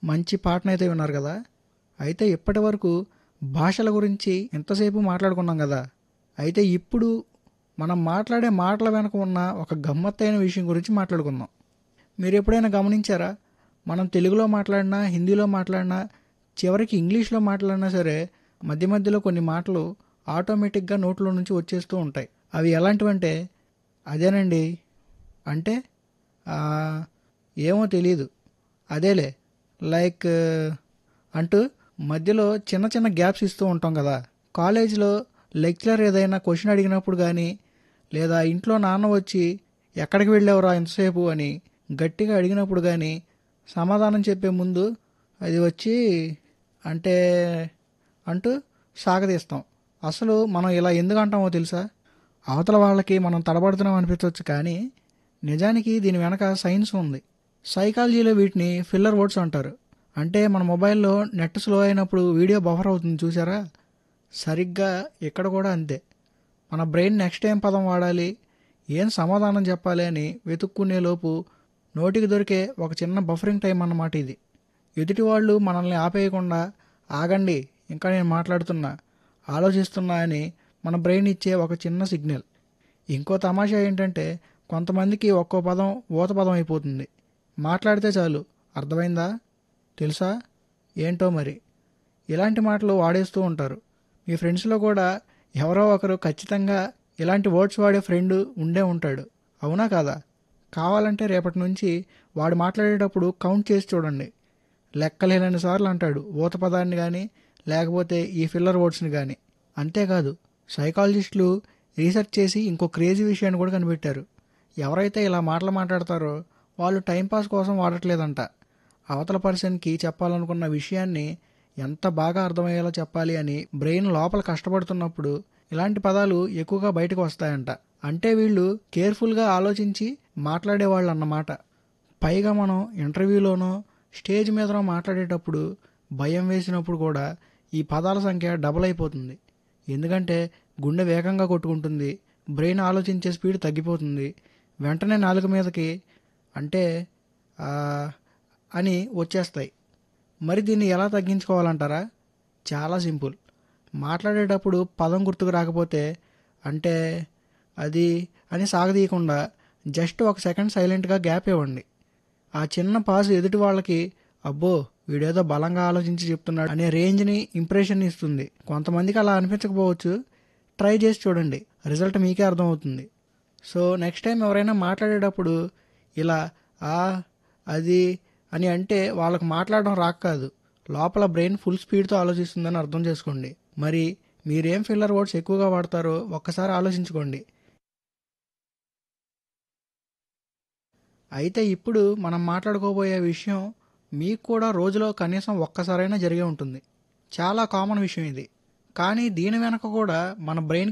మంచి పాటనైతే విన్నారు కదా అయితే ఇప్పటి వరకు భాషల గురించి ఎంతసేపు మాట్లాడుకున్నాం కదా అయితే ఇప్పుడు మనం మాట్లాడే మాటల వెనక ఉన్న ఒక గమ్మత్తైన విషయం గురించి మాట్లాడుకుందాం మీరు ఎప్పుడైనా గమనించారా మనం తెలుగులో మాట్లాడినా హిందీలో మాట్లాడినా చివరికి ఇంగ్లీష్లో మాట్లాడినా సరే మధ్య మధ్యలో కొన్ని మాటలు ఆటోమేటిక్గా నోట్లో నుంచి వచ్చేస్తూ ఉంటాయి అవి ఎలాంటివంటే అదేనండి అంటే ఆ, ఏమో తెలియదు అదేలే లైక్ అంటూ మధ్యలో చిన్న చిన్న గ్యాప్స్ ఇస్తూ ఉంటాం కదా కాలేజీలో లెక్చరర్ ఏదైనా క్వశ్చన్ అడిగినప్పుడు కానీ లేదా ఇంట్లో నాన్న వచ్చి ఎక్కడికి వెళ్ళావురా ఎంతసేపు అని గట్టిగా అడిగినప్పుడు కానీ సమాధానం చెప్పే ముందు అది వచ్చి అంటే అంటూ సాగదీస్తాం అసలు మనం ఇలా ఎందుకు అంటామో తెలుసా అవతల వాళ్ళకి మనం తడబడుతున్నాం అనిపించవచ్చు కానీ నిజానికి దీని వెనక సైన్స్ ఉంది సైకాలజీలో వీటిని ఫిల్లర్ వర్డ్స్ అంటారు అంటే మన మొబైల్లో నెట్ స్లో అయినప్పుడు వీడియో బఫర్ అవుతుంది చూసారా సరిగ్గా ఇక్కడ కూడా అంతే మన బ్రెయిన్ నెక్స్ట్ ఏం పదం వాడాలి ఏం సమాధానం చెప్పాలి అని వెతుక్కునే లోపు నోటికి దొరికే ఒక చిన్న బఫరింగ్ టైం అన్నమాట ఇది ఎదుటి వాళ్ళు మనల్ని ఆపేయకుండా ఆగండి ఇంకా నేను మాట్లాడుతున్నా ఆలోచిస్తున్నా అని మన బ్రెయిన్ ఇచ్చే ఒక చిన్న సిగ్నల్ ఇంకో తమాషా ఏంటంటే కొంతమందికి ఒక్కో పదం ఊత పదం అయిపోతుంది మాట్లాడితే చాలు అర్థమైందా తెలుసా ఏంటో మరి ఇలాంటి మాటలు వాడేస్తూ ఉంటారు మీ ఫ్రెండ్స్లో కూడా ఎవరో ఒకరు ఖచ్చితంగా ఇలాంటి వర్డ్స్ వాడే ఫ్రెండ్ ఉండే ఉంటాడు అవునా కాదా కావాలంటే రేపటి నుంచి వాడు మాట్లాడేటప్పుడు కౌంట్ చేసి చూడండి లెక్కలేనన్ని సార్లు అంటాడు ఊత పదాన్ని కానీ లేకపోతే ఈ ఫిల్లర్ వర్డ్స్ని కానీ అంతేకాదు సైకాలజిస్టులు రీసెర్చ్ చేసి ఇంకో క్రేజీ విషయాన్ని కూడా కనిపెట్టారు ఎవరైతే ఇలా మాటలు మాట్లాడతారో వాళ్ళు టైంపాస్ కోసం వాడట్లేదంట అవతల పర్సన్కి చెప్పాలనుకున్న విషయాన్ని ఎంత బాగా అర్థమయ్యేలా చెప్పాలి అని బ్రెయిన్ లోపల కష్టపడుతున్నప్పుడు ఇలాంటి పదాలు ఎక్కువగా బయటకు వస్తాయంట అంటే వీళ్ళు కేర్ఫుల్గా ఆలోచించి మాట్లాడేవాళ్ళు అన్నమాట పైగా మనం ఇంటర్వ్యూలోనో స్టేజ్ మీదనో మాట్లాడేటప్పుడు భయం వేసినప్పుడు కూడా ఈ పదాల సంఖ్య డబుల్ అయిపోతుంది ఎందుకంటే గుండె వేగంగా కొట్టుకుంటుంది బ్రెయిన్ ఆలోచించే స్పీడ్ తగ్గిపోతుంది వెంటనే నాలుక మీదకి అంటే ఆ, అని వచ్చేస్తాయి మరి దీన్ని ఎలా తగ్గించుకోవాలంటారా చాలా సింపుల్ మాట్లాడేటప్పుడు పదం గుర్తుకు రాకపోతే అంటే అది అని సాగదీయకుండా జస్ట్ ఒక సెకండ్ సైలెంట్గా గ్యాప్ ఇవ్వండి ఆ చిన్న పాజ్ ఎదుటి వాళ్ళకి అబ్బో వీడేదో బలంగా ఆలోచించి చెప్తున్నాడు అనే రేంజ్ని ఇంప్రెషన్ ఇస్తుంది కొంతమందికి అలా అనిపించకపోవచ్చు ట్రై చేసి చూడండి రిజల్ట్ మీకే అర్థమవుతుంది సో నెక్స్ట్ టైం ఎవరైనా మాట్లాడేటప్పుడు ఇలా ఆ అది అని అంటే వాళ్ళకి మాట్లాడడం రాక కాదు లోపల బ్రెయిన్ ఫుల్ స్పీడ్తో ఆలోచిస్తుందని అర్థం చేసుకోండి మరి మీరేం ఫిల్లర్ వర్డ్స్ ఎక్కువగా వాడతారో ఒక్కసారి ఆలోచించుకోండి అయితే ఇప్పుడు మనం మాట్లాడుకోబోయే విషయం మీకు కూడా రోజులో కనీసం ఒక్కసారైనా జరిగే ఉంటుంది చాలా కామన్ విషయం ఇది కానీ దీని వెనక కూడా మన బ్రెయిన్